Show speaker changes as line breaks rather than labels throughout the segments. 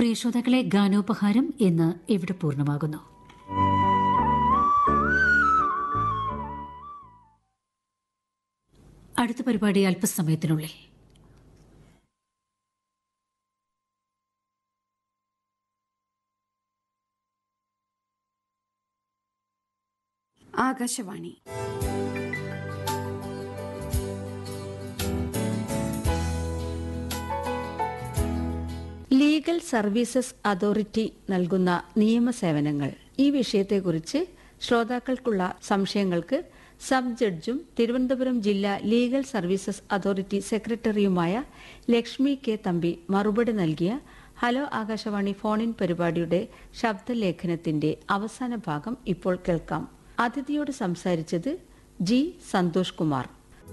പ്രിയ ശ്രോതാക്കളെ ഗാനോപഹാരം ഇന്ന് ഇവിടെ പൂർണ്ണമാകുന്നു അടുത്ത പരിപാടി അല്പസമയത്തിനുള്ളിൽ
ആകാശവാണി
ലീഗൽ സർവീസസ് അതോറിറ്റി നൽകുന്ന നിയമസേവനങ്ങൾ ഈ വിഷയത്തെക്കുറിച്ച് ശ്രോതാക്കൾക്കുള്ള സംശയങ്ങൾക്ക് സബ് ജഡ്ജും തിരുവനന്തപുരം ജില്ലാ ലീഗൽ സർവീസസ് അതോറിറ്റി സെക്രട്ടറിയുമായ ലക്ഷ്മി കെ തമ്പി മറുപടി നൽകിയ ഹലോ ആകാശവാണി ഫോണിൻ പരിപാടിയുടെ ശബ്ദലേഖനത്തിന്റെ അവസാന ഭാഗം ഇപ്പോൾ കേൾക്കാം അതിഥിയോട് സംസാരിച്ചത് ജി സന്തോഷ് കുമാർ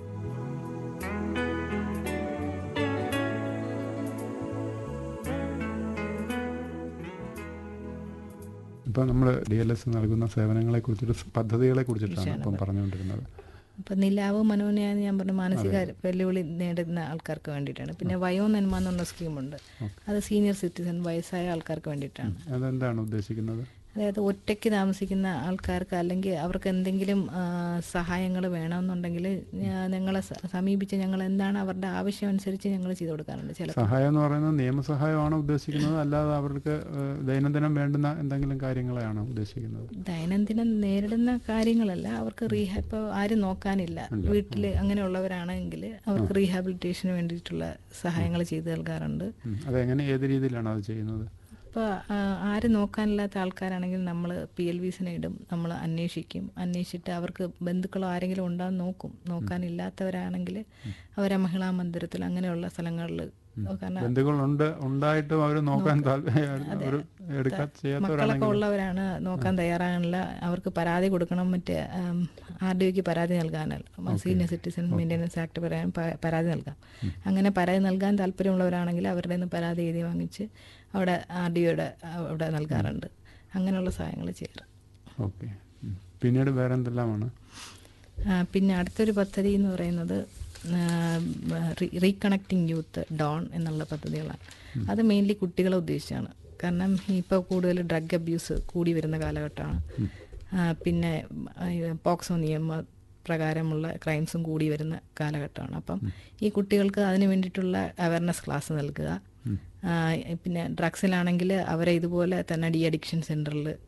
ഇപ്പം നമ്മൾ ഡി എൽ എസ് നൽകുന്ന സേവനങ്ങളെ കുറിച്ചിട്ട് പദ്ധതികളെ കുറിച്ചിട്ടാണ് ഇപ്പം പറഞ്ഞുകൊണ്ടിരുന്നത്
ഇപ്പൊ നിലാവ് മനോനയാന്ന് ഞാൻ പറഞ്ഞ മാനസിക വെല്ലുവിളി നേടുന്ന ആൾക്കാർക്ക് വേണ്ടിയിട്ടാണ് പിന്നെ വയോനന്മ എന്നുള്ള സ്കീമുണ്ട് അത് സീനിയർ സിറ്റിസൺ വയസ്സായ ആൾക്കാർക്ക് വേണ്ടിയിട്ടാണ്
അതെന്താണ് ഉദ്ദേശിക്കുന്നത്
അതായത് ഒറ്റയ്ക്ക് താമസിക്കുന്ന ആൾക്കാർക്ക് അല്ലെങ്കിൽ അവർക്ക് എന്തെങ്കിലും സഹായങ്ങൾ വേണമെന്നുണ്ടെങ്കിൽ ഞങ്ങളെ സ- സമീപിച്ച് ഞങ്ങൾ എന്താണ് അവരുടെ ആവശ്യം അനുസരിച്ച് ഞങ്ങൾ ചെയ്തു കൊടുക്കാറുണ്ട് ചില
സഹായം എന്ന് പറയുന്നത് നിയമസഹായമാണ് ഉദ്ദേശിക്കുന്നത് അല്ലാതെ അവർക്ക് ഏഹ്, ദൈനംദിനം വേണ്ടുന്ന എന്തെങ്കിലും കാര്യങ്ങളെയാണ് ഉദ്ദേശിക്കുന്നത്
ദൈനംദിനം നേരിടുന്ന കാര്യങ്ങളല്ല അവർക്ക് റീഹാ ഇപ്പോൾ ആരും നോക്കാനില്ല വീട്ടിൽ അങ്ങനെയുള്ളവരാണെങ്കിൽ അവർക്ക് റീഹാബിലിറ്റേഷന് വേണ്ടിയിട്ടുള്ള സഹായങ്ങൾ ചെയ്തു നൽകാറുണ്ട്
ഉം. അതെങ്ങനെ ഏത് രീതിയിലാണ് അത് ചെയ്യുന്നത്
ഇപ്പോൾ ആരും നോക്കാനില്ലാത്ത ആൾക്കാരാണെങ്കിൽ നമ്മൾ പി എൽ വിസിനെ ഇടും നമ്മൾ അന്വേഷിക്കും അന്വേഷിച്ചിട്ട് അവർക്ക് ബന്ധുക്കളോ ആരെങ്കിലും ഉണ്ടാകും നോക്കും നോക്കാനില്ലാത്തവരാണെങ്കിൽ അവരെ മഹിളാ മന്ദിരത്തിൽ അങ്ങനെയുള്ള സ്ഥലങ്ങളിൽ കാരണം
ബന്ധുക്കളുണ്ട് ഉണ്ടായിട്ടും അവർ നോക്കാൻ താല്പര്യം അവർ എടുക്കാൻ
മക്കളൊക്കെ
ചെയ്യാത്തവരാണെങ്കിൽ
ഉള്ളവരാണ് നോക്കാൻ തയ്യാറാകാനില്ല അവർക്ക് പരാതി കൊടുക്കണം മറ്റേ ആർ ഡി ഒക്ക് പരാതി നൽകാനല്ല സീനിയർ സിറ്റിസൺ മെയിൻ്റനൻസ് ആക്ട് പറയാൻ പ- പരാതി നൽകാം അങ്ങനെ പരാതി നൽകാൻ താല്പര്യമുള്ളവരാണെങ്കിൽ അവരുടെ നിന്ന് പരാതി എഴുതി വാങ്ങിച്ച് അവിടെ ആർ ഡി ഒയുടെ അവിടെ നൽകാറുണ്ട് അങ്ങനെയുള്ള സഹായങ്ങൾ ചെയ്യാറ്
ഓക്കെ പിന്നീട് വേറെ എന്തെല്ലാമാണ്
ആ, പിന്നെ അടുത്തൊരു പദ്ധതി എന്ന് പറയുന്നത് റീകണക്റ്റിംഗ് യൂത്ത് ഡോൺ എന്നുള്ള പദ്ധതികളാണ് അത് മെയിൻലി കുട്ടികളെ ഉദ്ദേശിച്ചാണ് കാരണം ഇപ്പോൾ കൂടുതൽ ഡ്രഗ് അബ്യൂസ് കൂടി വരുന്ന കാലഘട്ടമാണ് ആ, പിന്നെ പോക്സോ നിയമ പ്രകാരമുള്ള ക്രൈംസും കൂടി വരുന്ന കാലഘട്ടമാണ് അപ്പം ഈ കുട്ടികൾക്ക് അതിന് വേണ്ടിയിട്ടുള്ള അവയർനെസ് ക്ലാസ് നൽകുക ആ, പിന്നെ ഡ്രഗ്സിലാണെങ്കിൽ അവരെ ഇതുപോലെ തന്നെ ഡി അഡിക്ഷൻ സെൻറ്ററിൽ